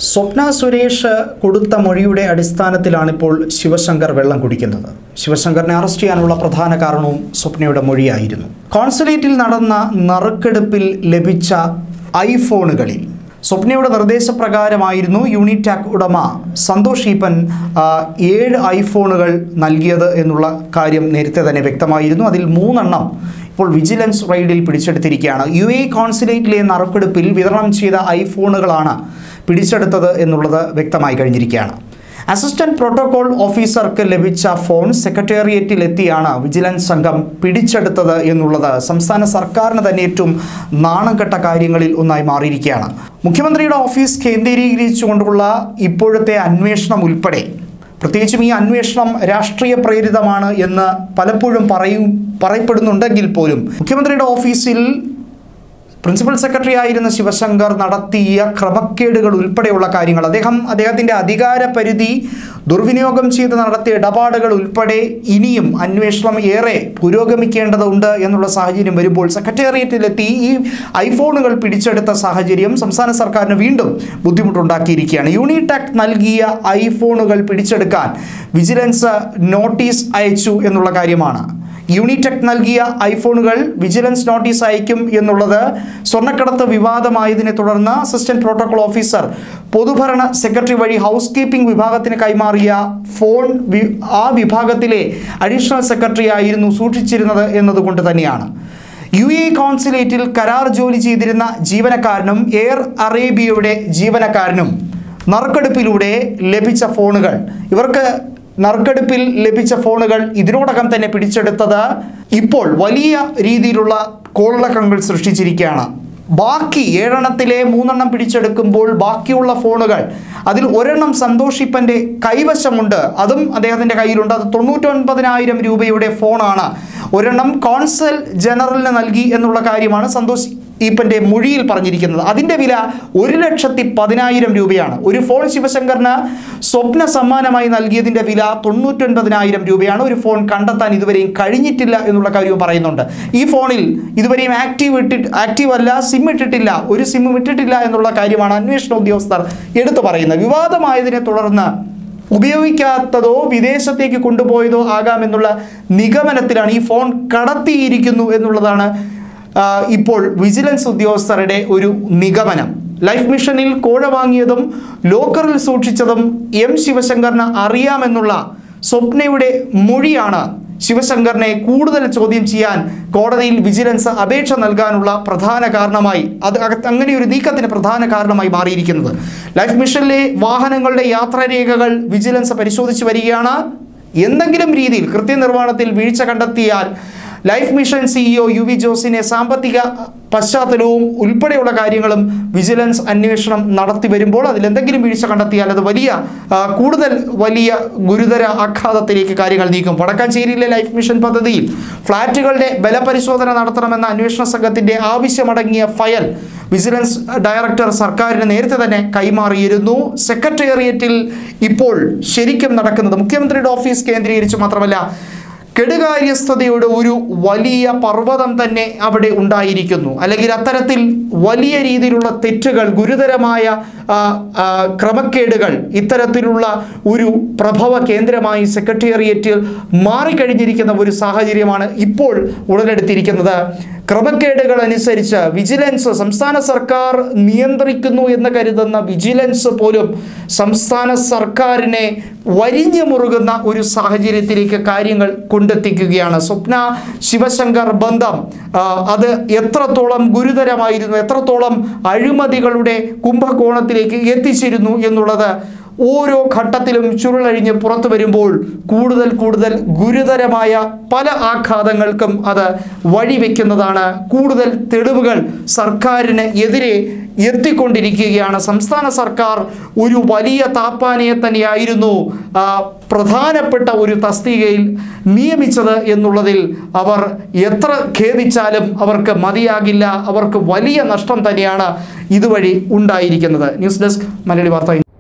സ്വപ്ന സുരേഷ് കൊടുത്ത മൊഴിയുടെ അടിസ്ഥാനത്തിലാണിപ്പോൾ ശിവശങ്കർ വെള്ളം കുടിക്കുന്നത് ശിവശങ്കറിനെ അറസ്റ്റ് ചെയ്യാനുള്ള പ്രധാന കാരണവും സ്വപ്നയുടെ മൊഴിയായിരുന്നു കോൺസുലേറ്റിൽ നടന്ന നറുക്കെടുപ്പിൽ ലഭിച്ച ഐഫോണുകളിൽ സ്വപ്നയുടെ നിർദ്ദേശപ്രകാരമായിരുന്നു യൂണിടാക് ഉടമ സന്തോഷ് ഈപ്പൻ ആ, ഏഴ് ഐഫോണുകൾ നൽകിയത് എന്നുള്ള കാര്യം നേരത്തെ തന്നെ വ്യക്തമായിരുന്നു അതിൽ മൂന്നെണ്ണം ഇപ്പോൾ വിജിലൻസ് റെയ്ഡിൽ പിടിച്ചെടുത്തിരിക്കുകയാണ് യു എ കോൺസുലേറ്റിലെ നറുക്കെടുപ്പിൽ വിതരണം ചെയ്ത ഐഫോണുകളാണ് പിടിച്ചെടുത്തത് എന്നുള്ളത് വ്യക്തമായി കഴിഞ്ഞിരിക്കുകയാണ് അസിസ്റ്റന്റ് പ്രോട്ടോകോൾ ഓഫീസർക്ക് ലഭിച്ച ഫോൺ സെക്രട്ടേറിയറ്റിൽ എത്തിയാണ് വിജിലൻസ് സംഘം പിടിച്ചെടുത്തത് എന്നുള്ളത് സംസ്ഥാന സർക്കാരിന് തന്നെ ഏറ്റവും നാണം കെട്ട കാര്യങ്ങളിൽ ഒന്നായി മാറിയിരിക്കുകയാണ് മുഖ്യമന്ത്രിയുടെ ഓഫീസ് കേന്ദ്രീകരിച്ചുകൊണ്ടുള്ള ഇപ്പോഴത്തെ അന്വേഷണം ഉൾപ്പെടെ പ്രത്യേകിച്ചും ഈ അന്വേഷണം രാഷ്ട്രീയ പ്രേരിതമാണ് എന്ന് പലപ്പോഴും പറയും പറയപ്പെടുന്നുണ്ടെങ്കിൽ പോലും മുഖ്യമന്ത്രിയുടെ ഓഫീസിൽ പ്രിൻസിപ്പൽ സെക്രട്ടറി ആയിരുന്ന ശിവശങ്കർ നടത്തിയ ക്രമക്കേടുകൾ ഉൾപ്പെടെയുള്ള കാര്യങ്ങൾ അദ്ദേഹം അദ്ദേഹത്തിൻ്റെ അധികാര പരിധി ദുർവിനിയോഗം ചെയ്ത് നടത്തിയ ഇടപാടുകൾ ഉൾപ്പെടെ ഇനിയും അന്വേഷണം ഏറെ പുരോഗമിക്കേണ്ടതുണ്ട് എന്നുള്ള സാഹചര്യം വരുമ്പോൾ സെക്രട്ടേറിയറ്റിലെത്തി ഈ ഐഫോണുകൾ പിടിച്ചെടുത്ത സാഹചര്യം സംസ്ഥാന സർക്കാരിന് വീണ്ടും ബുദ്ധിമുട്ടുണ്ടാക്കിയിരിക്കുകയാണ് യൂണിടാക് നൽകിയ ഐഫോണുകൾ പിടിച്ചെടുക്കാൻ വിജിലൻസ് നോട്ടീസ് അയച്ചു എന്നുള്ള കാര്യമാണ് യൂണിടെക് നൽകിയ ഐഫോണുകൾ വിജിലൻസ് നോട്ടീസ് അയക്കും എന്നുള്ളത് സ്വർണ്ണക്കടത്ത് വിവാദമായതിനെ തുടർന്ന് അസിസ്റ്റന്റ് പ്രോട്ടോകോൾ ഓഫീസർ പൊതുഭരണ സെക്രട്ടറി വഴി ഹൗസ് കീപ്പിംഗ് വിഭാഗത്തിന് കൈമാറിയ ഫോൺ വി- ആ വിഭാഗത്തിലെ അഡീഷണൽ സെക്രട്ടറി ആയിരുന്നു സൂക്ഷിച്ചിരുന്നത് എന്നതുകൊണ്ട് തന്നെയാണ് യു എ കോൺസുലേറ്റിൽ കരാർ ജോലി ചെയ്തിരുന്ന ജീവനക്കാരനും എയർ അറേബ്യയുടെ ജീവനക്കാരനും നറുക്കെടുപ്പിലൂടെ ലഭിച്ച ഫോണുകൾ ഇവർക്ക് നറുക്കെടുപ്പിൽ ലഭിച്ച ഫോണുകൾ ഇതിനോടകം തന്നെ പിടിച്ചെടുത്തത് ഇപ്പോൾ വലിയ രീതിയിലുള്ള കോളിളക്കങ്ങൾ സൃഷ്ടിച്ചിരിക്കുകയാണ് ബാക്കി ഏഴെണ്ണത്തിലെ മൂന്നെണ്ണം പിടിച്ചെടുക്കുമ്പോൾ ബാക്കിയുള്ള ഫോണുകൾ അതിൽ ഒരെണ്ണം സന്തോഷിപ്പൻ്റെ കൈവശമുണ്ട് അതും അദ്ദേഹത്തിൻ്റെ കയ്യിലുണ്ട് അത് തൊണ്ണൂറ്റൊൻപതിനായിരം രൂപയുടെ ഫോണാണ് ഒരെണ്ണം കോൺസൽ ജനറലിന് നൽകി എന്നുള്ള കാര്യമാണ് സന്തോഷ് ഈപ്പൻ്റെ മൊഴിയിൽ പറഞ്ഞിരിക്കുന്നത് അതിൻ്റെ വില ഒരു ലക്ഷത്തി പതിനായിരം രൂപയാണ് ഒരു ഫോൺ ശിവശങ്കറിന് സ്വപ്ന സമ്മാനമായി നൽകിയതിൻ്റെ വില തൊണ്ണൂറ്റൊൻപതിനായിരം രൂപയാണ് ഒരു ഫോൺ കണ്ടെത്താൻ ഇതുവരെയും കഴിഞ്ഞിട്ടില്ല എന്നുള്ള കാര്യവും പറയുന്നുണ്ട് ഈ ഫോണിൽ ഇതുവരെയും ആക്റ്റീവ് ഇട്ടിട്ട് ആക്റ്റീവ് അല്ല സിം ഇട്ടിട്ടില്ല ഒരു സിമ്മും ഇട്ടിട്ടില്ല എന്നുള്ള കാര്യമാണ് അന്വേഷണ ഉദ്യോഗസ്ഥർ എടുത്തു പറയുന്നത് വിവാദമായതിനെ തുടർന്ന് ഉപയോഗിക്കാത്തതോ വിദേശത്തേക്ക് കൊണ്ടുപോയതോ ആകാമെന്നുള്ള നിഗമനത്തിലാണ് ഈ ഫോൺ കടത്തിയിരിക്കുന്നു എന്നുള്ളതാണ് ആ, ഇപ്പോൾ വിജിലൻസ് ഉദ്യോഗസ്ഥരുടെ ഒരു നിഗമനം ലൈഫ് മിഷനിൽ കോഴ വാങ്ങിയതും ലോക്കറിൽ സൂക്ഷിച്ചതും എം ശിവശങ്കറിന് അറിയാമെന്നുള്ള സ്വപ്നയുടെ മൊഴിയാണ് ശിവശങ്കറിനെ കൂടുതൽ ചോദ്യം ചെയ്യാൻ കോടതിയിൽ വിജിലൻസ് അപേക്ഷ നൽകാനുള്ള പ്രധാന കാരണമായി അത് അക- അങ്ങനെ ഒരു നീക്കത്തിന് പ്രധാന കാരണമായി മാറിയിരിക്കുന്നത് ലൈഫ് മിഷനിലെ വാഹനങ്ങളുടെ യാത്രാരേഖകൾ വിജിലൻസ് പരിശോധിച്ച് വരികയാണ് എന്തെങ്കിലും രീതിയിൽ കൃത്യനിർവഹണത്തിൽ വീഴ്ച കണ്ടെത്തിയാൽ life mission CEO U V ജോസിനെ സാമ്പത്തിക പശ്ചാത്തലവും ഉൾപ്പെടെയുള്ള കാര്യങ്ങളും വിജിലൻസ് അന്വേഷണം നടത്തി വരുമ്പോൾ അതിലെന്തെങ്കിലും വീഴ്ച കണ്ടെത്തിയാൽ അത് വലിയ ആ, കൂടുതൽ വലിയ ഗുരുതര ആഘാതത്തിലേക്ക് കാര്യങ്ങൾ നീക്കും വടക്കാഞ്ചേരിയിലെ ലൈഫ് മിഷൻ പദ്ധതിയിൽ ഫ്ളാറ്റുകളുടെ ബലപരിശോധന നടത്തണമെന്ന അന്വേഷണ സംഘത്തിന്റെ ആവശ്യമടങ്ങിയ ഫയൽ വിജിലൻസ് ഡയറക്ടർ സർക്കാരിന് നേരത്തെ തന്നെ കൈമാറിയിരുന്നു സെക്രട്ടേറിയറ്റിൽ ഇപ്പോൾ ശരിക്കും നടക്കുന്നത് മുഖ്യമന്ത്രിയുടെ ഓഫീസ് കേന്ദ്രീകരിച്ച് മാത്രമല്ല കെടുകാര്യസ്ഥതയുടെ ഒരു വലിയ പർവ്വതം തന്നെ അവിടെ ഉണ്ടായിരിക്കുന്നു അല്ലെങ്കിൽ അത്തരത്തിൽ വലിയ രീതിയിലുള്ള തെറ്റുകൾ ഗുരുതരമായ ആ, ആ, ക്രമക്കേടുകൾ ഇത്തരത്തിലുള്ള ഒരു പ്രഭവ കേന്ദ്രമായി സെക്രട്ടേറിയറ്റിൽ മാറിക്കഴിഞ്ഞിരിക്കുന്ന ഒരു സാഹചര്യമാണ് ഇപ്പോൾ ഉടലെടുത്തിരിക്കുന്നത് ക്രമക്കേടുകൾ അനുസരിച്ച് വിജിലൻസ് സംസ്ഥാന സർക്കാർ നിയന്ത്രിക്കുന്നു എന്ന് കരുതുന്ന വിജിലൻസ് പോലും സംസ്ഥാന സർക്കാരിനെ വരിഞ്ഞു മുറുകുന്ന ഒരു സാഹചര്യത്തിലേക്ക് കാര്യങ്ങൾ കൊണ്ടെത്തിക്കുകയാണ് സ്വപ്ന ശിവശങ്കർ ബന്ധം ആ, അത് എത്രത്തോളം ഗുരുതരമായിരുന്നു എത്രത്തോളം അഴിമതികളുടെ കുംഭകോണത്തിലേക്ക് എത്തിച്ചിരുന്നു എന്നുള്ളത് ഓരോ ഘട്ടത്തിലും ചുരുളഴിഞ്ഞ് പുറത്തു വരുമ്പോൾ കൂടുതൽ കൂടുതൽ ഗുരുതരമായ പല ആഘാതങ്ങൾക്കും അത് വഴിവെക്കുന്നതാണ് കൂടുതൽ തെളിവുകൾ സർക്കാരിന് എതിരെ എത്തിക്കൊണ്ടിരിക്കുകയാണ് സംസ്ഥാന സർക്കാർ ഒരു വലിയ താപ്പാനയെ തന്നെയായിരുന്നു ആ, പ്രധാനപ്പെട്ട ഒരു തസ്തികയിൽ നിയമിച്ചത് എന്നുള്ളതിൽ അവർ എത്ര ഖേദിച്ചാലും അവർക്ക് മതിയാകില്ല അവർക്ക് വലിയ നഷ്ടം തന്നെയാണ് ഇതുവഴി ഉണ്ടായിരിക്കുന്നത് ന്യൂസ് ഡെസ്ക് മലയാളി വാർത്ത